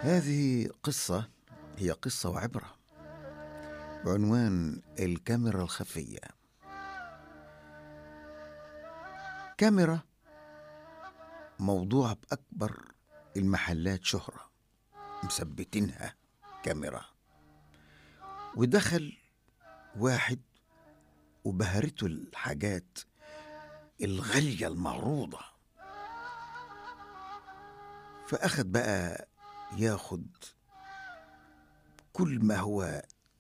هذه قصة هي قصة وعبرة بعنوان الكاميرا الخفية كاميرا موضوع بأكبر المحلات شهرة مثبتينها كاميرا ودخل واحد وبهرته الحاجات الغالية المعروضة فأخد بقى ياخد كل ما هو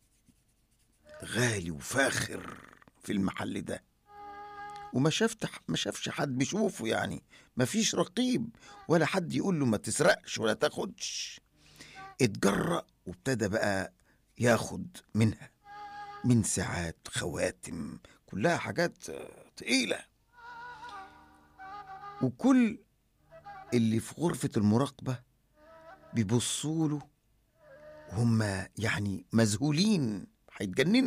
غالي وفاخر في المحل ده وما شفت ما شافش حد بيشوفه يعني ما فيش رقيب ولا حد يقول له ما تسرقش ولا تاخدش اتجرأ وابتدى بقى ياخد منها من ساعات خواتم كلها حاجات تقيلة وكل اللي في غرفة المراقبة بيبصوا له وهم يعني مذهولين هيتجننوا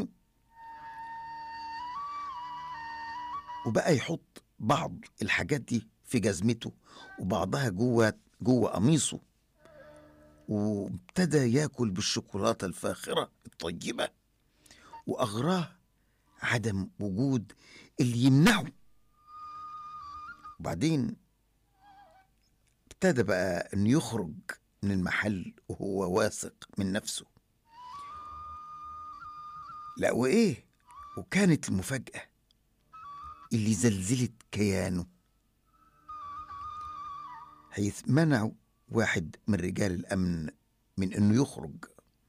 وبقى يحط بعض الحاجات دي في جزمته وبعضها جوه جوه قميصه وابتدى ياكل بالشوكولاته الفاخره الطيبه واغراه عدم وجود اللي يمنعه وبعدين ابتدى بقى انه يخرج من المحل وهو واثق من نفسه لا وايه وكانت المفاجاه اللي زلزلت كيانه حيث منعوا واحد من رجال الامن من انه يخرج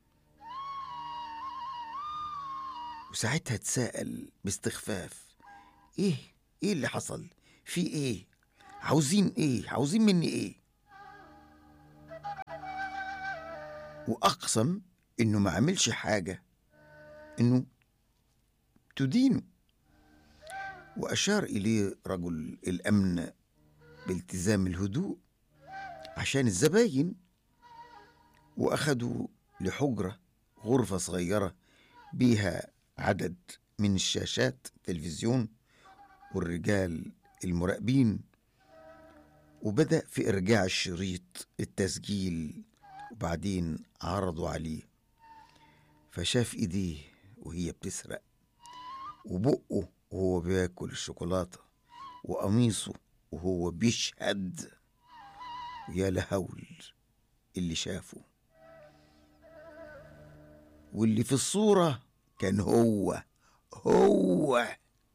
وساعتها تساءل باستخفاف ايه ايه اللي حصل في ايه عاوزين ايه عاوزين مني ايه واقسم انه ما عملش حاجه انه تدينه واشار اليه رجل الامن بالتزام الهدوء عشان الزباين واخدوا لحجره غرفه صغيره بيها عدد من الشاشات التلفزيون والرجال المراقبين وبدأ في إرجاع الشريط التسجيل وبعدين عرضوا عليه فشاف إيديه وهي بتسرق وبقه وهو بياكل الشوكولاتة وقميصه وهو بيشهد ويا لهول اللي شافه واللي في الصورة كان هو هو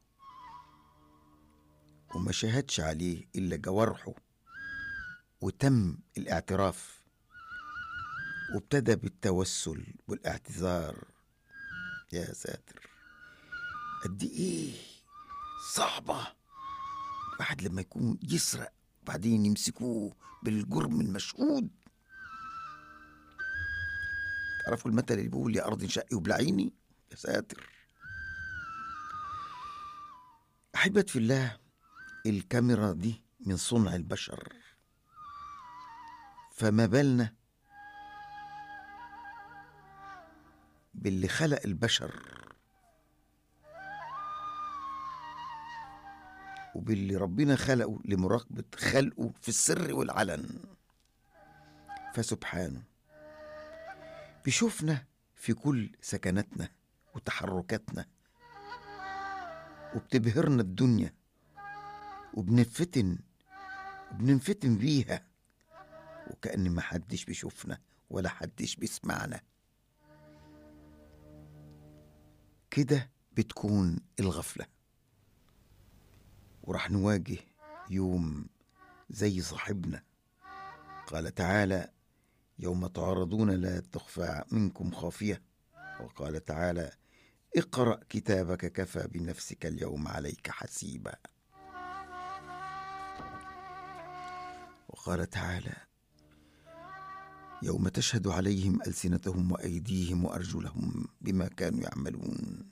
وما شهدش عليه إلا جوارحه وتم الاعتراف وابتدى بالتوسل والاعتذار يا ساتر قد ايه صعبة الواحد لما يكون يسرق وبعدين يمسكوه بالجرم المشهود تعرفوا المثل اللي بيقول يا أرض شقي وبلعيني يا ساتر أحبت في الله الكاميرا دي من صنع البشر فما بالنا باللي خلق البشر وباللي ربنا خلقه لمراقبة خلقه في السر والعلن فسبحانه بيشوفنا في كل سكناتنا وتحركاتنا وبتبهرنا الدنيا وبنفتن وبننفتن بيها وكأن ما حدش بيشوفنا ولا حدش بيسمعنا كده بتكون الغفلة وراح نواجه يوم زي صاحبنا قال تعالى يوم تعرضون لا تخفى منكم خافية وقال تعالى اقرأ كتابك كفى بنفسك اليوم عليك حسيبا وقال تعالى يوم تشهد عليهم ألسنتهم وأيديهم وأرجلهم بما كانوا يعملون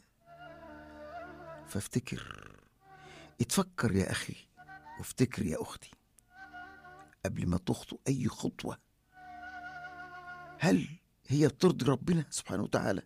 فافتكر اتفكر يا أخي وافتكر يا أختي قبل ما تخطو أي خطوة هل هي بترضي ربنا سبحانه وتعالى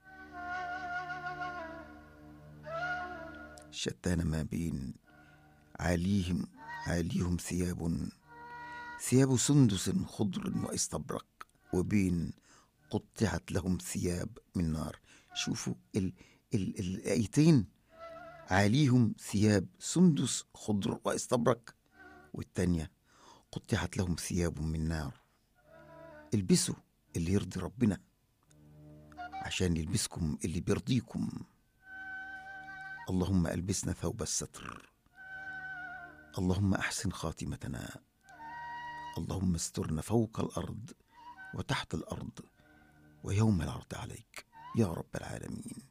شتان ما بين عاليهم عاليهم ثياب ثياب سندس خضر واستبرق وبين قطعت لهم ثياب من نار شوفوا ال ال الآيتين عاليهم ثياب سندس خضر واستبرق والتانية قطعت لهم ثياب من نار البسوا اللي يرضي ربنا عشان يلبسكم اللي بيرضيكم اللهم البسنا ثوب الستر اللهم احسن خاتمتنا اللهم استرنا فوق الارض وتحت الارض ويوم العرض عليك يا رب العالمين